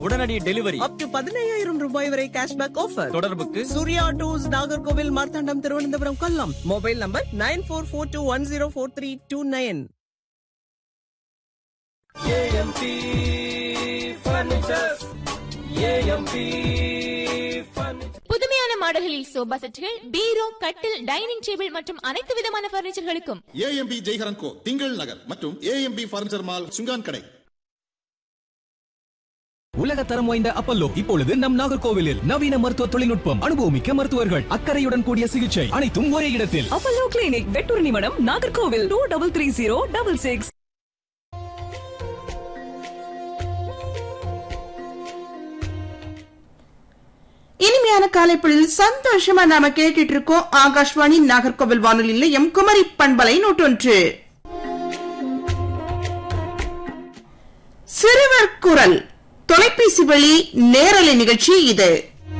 உடனடி delivery up to பதினையாயிரம் ரூபாய் வரை கேஷ்பேக் ஆஃபர் தொடர்புக்கு சூர்யா டூஸ் Nagercoil Marthandam Thiruvananthapuram Kollam mobile number nine four four two one zero four three two nine AMP furniture AMP furniture புதுமையான மாடல்களில் சோபா செட்டுகள் பீரோ கட்டில் டைனிங் டேபிள் மற்றும் அனைத்து விதமான பர்னிச்சர்களுக்கும் ஏஎம்பி ஜெய்ஹரன் கோ திங்கள் நகர் மற்றும் ஏஎம்பி பர்னிச்சர் மால் சுங்கான் கடை உலக தரம் வாய்ந்த அப்பல்லோ இப்பொழுது நம் நாகர்கோவிலில் நவீன மருத்துவ தொழில்நுட்பம் அனுபவமிக்க மருத்துவர்கள் அக்கறையுடன் கூடிய சிகிச்சை அனைத்தும் ஒரே இடத்தில் அப்பல்லோ கிளினிக் வெட்டூர் நிமணம் Nagercoil two double three zero double six இனிமையான காலைப்பொழுதில் சந்தோஷமா நாம கேட்டுட்டு இருக்கோம் ஆகாஷ்வாணி நாகர்கோவில் வானொலி நிலையம் குமரி பண்பலை நூற்றொன்று சிறுவர் குரல் தொலைபேசி வழி நேரலை நிகழ்ச்சி இது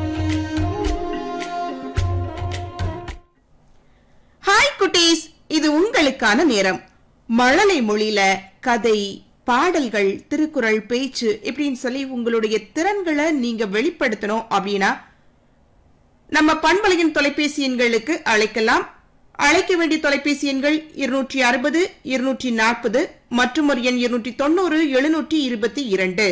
ஹாய் குட்டீஸ் இது உங்களுக்கான நேரம் மழலை மொழியில கதை பாடல்கள் திருக்குறள் பேச்சு இப்படின்னு சொல்லி உங்களுடைய திறன்களை நீங்க வெளிப்படுத்தணும் அப்படின்னா நம்ம பண்பலையின் தொலைபேசி எண்களுக்கு அழைக்கலாம் அழைக்க வேண்டிய தொலைபேசி எண்கள் இருநூற்றி அறுபது இருநூற்றி நாற்பது மற்றும் ஒரு எண் இருநூற்றி தொண்ணூறு எழுநூற்றி இருபத்தி இரண்டு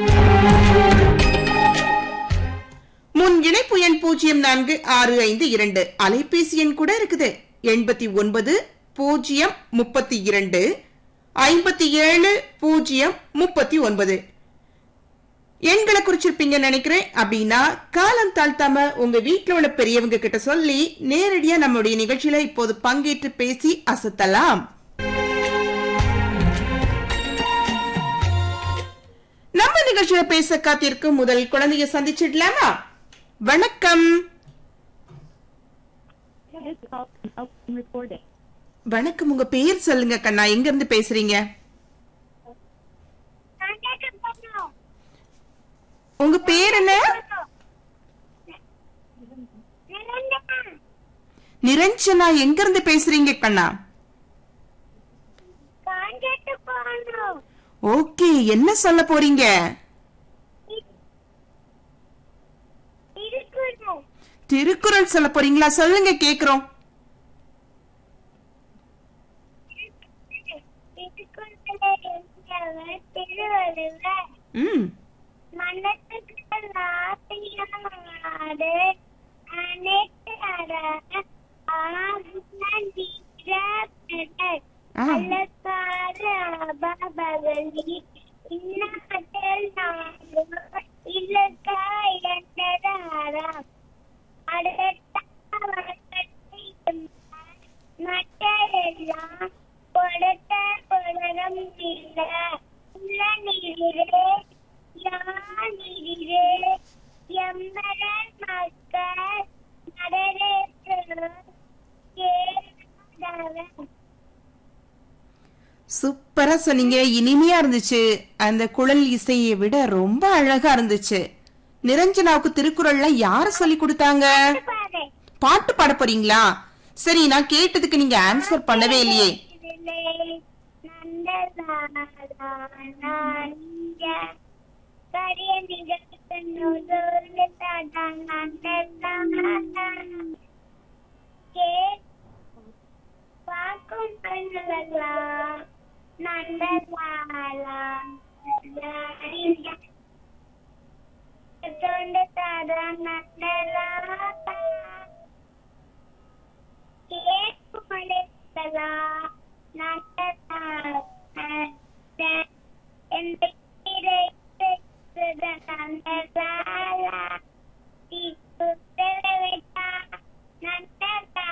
முன் இணைப்பு எண் பூஜ்ஜியம் நான்கு ஆறு ஐந்து இரண்டு அலைபேசி எண் கூட இருக்குது எண்பத்தி ஒன்பது பூஜ்ஜியம் முப்பத்தி இரண்டு ஐம்பத்தி ஏழு பூஜ்ஜியம் முப்பத்தி ஒன்பது எண்களை குறிச்சிருப்பீங்க நினைக்கிறேன் அப்படின்னா காலம் தாழ்த்தாம உங்க வீட்டுல உள்ள பெரியவங்க கிட்ட சொல்லி நேரடியா நம்முடைய நிகழ்ச்சியில இப்போது பங்கேற்று பேசி அசத்தலாம் நம்ம நிகழ்ச்சியில பேச காத்திருக்கும் முதல் குழந்தைய சந்திச்சிடலாமா வணக்கம் வணக்கம் உங்க பேர் சொல்லுங்க கண்ணா எங்க இருந்து பேசுறீங்க உங்க பேர் என்ன நிரஞ்சனா எங்க இருந்து பேசுறீங்க கண்ணா ஓகே என்ன சொல்ல போறீங்க திருக்குறள் சொல்ல போறீங்களா சொல்லுங்க கேக்குறோம் திருவள்ளுவர் ம் மனத்துக்கு ஆசையாடு அனைத்து அற ஆகுன வீரப்படர் ஆ. அல்லக்காறு அபாபகலி இன்னாட்டில் நாடு இல்லக்கா இரண்டராம் அடுத்த வழக்கத்தை மற்றெல்லாம் கொடுத்த புலகம் இல்ல உள்ள நீரே யானிரே எம்மரன் மக்கள் நடரேற்று கேளாதவன் சூப்பரா சொன்னீங்க இனிமையா இருந்துச்சு அந்த குழல் இசையை விட ரொம்ப அழகா இருந்துச்சு நிரஞ்சனாவுக்கு திருக்குறள்லாம் யாரு சொல்லி கொடுத்தாங்க பாரு பாட்டு பாட போறீங்களா சரி நான் கேட்டதுக்கு நீங்க ஆன்சர் பண்ணவே இல்லையே பார்க்கும் பெண்களா நந்தலாலா தொண்டு தாதா நந்தலா கேட்குமலைகளா நந்தலா எந்த கீரை நந்தலாலா தீக்குத்தரவிட்டா நந்தலா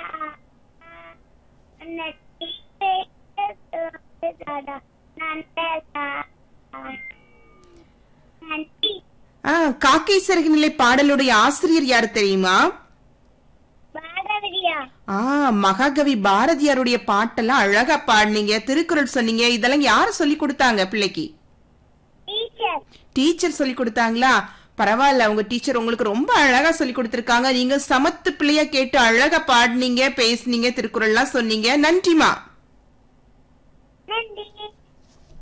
நந்தலா நன்றி ஆ காக்கை சிறகு நிலை பாடலுடைய ஆசிரியர் யாரு தெரியுமா பாரதியா ஆ மகாகவி பாரதியாருடைய பாட்டெல்லாம் அழகா பாடுனீங்க திருக்குறள் சொன்னீங்க இதெல்லாம் யாரு சொல்லி கொடுத்தாங்க பிள்ளைக்கு டீச்சர் டீச்சர் சொல்லி கொடுத்தாங்களா பரவாயில்ல உங்க டீச்சர் உங்களுக்கு ரொம்ப அழகா சொல்லி கொடுத்திருக்காங்க நீங்க சமத்து பிள்ளையா கேட்டு அழகா பாடுனீங்க பேசுனீங்க திருக்குறள்லாம் சொன்னீங்க நன்றிமா நன்றி